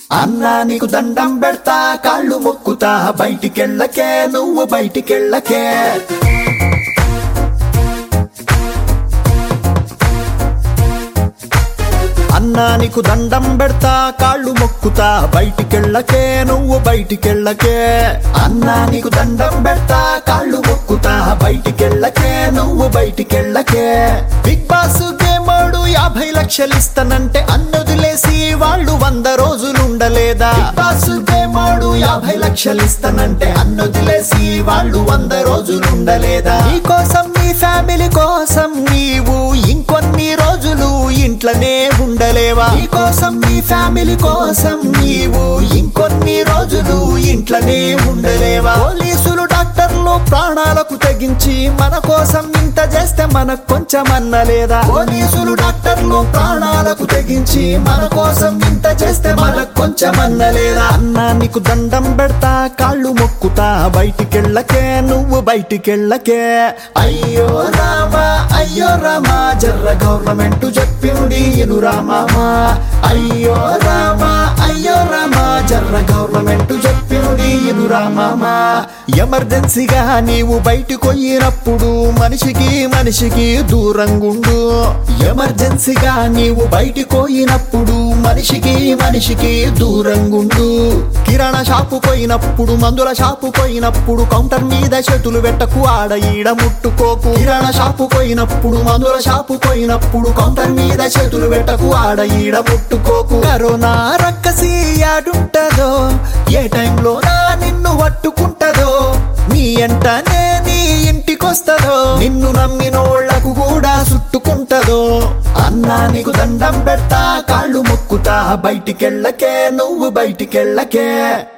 అన్నా నీకు దండం పెడతా కాళ్ళు మొక్కుతా బయటికెళ్ళకే నువ్వు బయటికెళ్ళకే అన్నా నీకు దండం పెడతా కాళ్ళు మొక్కుతా బయటికెళ్ళకే నువ్వు బయటికెళ్ళకే అన్నా నీకు దండం పెడతా కాళ్ళు మొక్కుతా బయటికెళ్ళకే నువ్వు బయటికెళ్ళకే బిగ్ బాస్ గేమోడు యాభై లక్షలు ఇస్తానంటే అన్నొదిలేసి వాళ్ళు వంద రోజులు ఉండలేదా బిగ్ బాస్ గేమోడు యాభై లక్షలు ఇస్తానంటే అన్నొదిలేసి వాళ్ళు వంద రోజులు ఉండలేదా నీ కోసం నీ ఫ్యామిలీ కోసం నీవు ఇంకొన్ని రోజులు ఇంట్లోనే ఉండలేవా నీ కోసం నీ ఫ్యామిలీ కోసం నీవు ఇంకొన్ని రోజులు ఇంట్లోనే ఉండలేవా పోలీసులు డాక్టర్లు ప్రాణాలకు తెగించి మన కోసం ఇంత చేస్తే మనకు కొంచెం అన్నలేదా పోలీసులు డాక్టర్లు ప్రాణాలకు తెగించి మన కోసం ఇంత చేస్తే మనకు కొంచెం అన్నలేదా అన్నా నీకు దండం పెడతా కాళ్ళు మొక్కుతా బయటికెళ్ళకే నువ్వు బయటికెళ్ళకే అయ్యో రామా అయ్యో రామా జర్ర గవర్నమెంట్ చెప్పింది ఇను రామామా అయ్యో రామా అయ్యో రామా జర్ర గవర్నమెంట్ చెప్పింది ఇను రామామా ఎమర్జెన్సీగా నీవు బయటకు పోయినప్పుడు మనిషికి మనిషికి దూరంగుండు ఎమర్జెన్సీగా నీవు బయటకు పోయినప్పుడు మనిషికి మనిషికి దూరంగుండు కిరాణా షాపు పోయినప్పుడు మందుల షాపు పోయినప్పుడు కౌంటర్ మీద చేతులు పెట్టకు ఆడ ఈడ ముట్టుకోకు కిరాణా షాపు పోయినప్పుడు మందుల షాపు పోయినప్పుడు కౌంటర్ మీద చేతులు పెట్టకు ఆడ ఈడ ముట్టుకోకు కరోనా రక్కసి యాడుంటదో ఏ టైంలో నా నిన్ను పట్టుకుంటదో నీ ఎంటనే నీ ఇంటికొస్తదో నిన్ను నమ్మినోళ్లకు కూడా చుట్టుకుంటదో అన్నా నీకు దండం పెడతా కాళ్ళు మొక్కుతా బయటికెళ్ళకే నువ్వు బయటికెళ్ళకే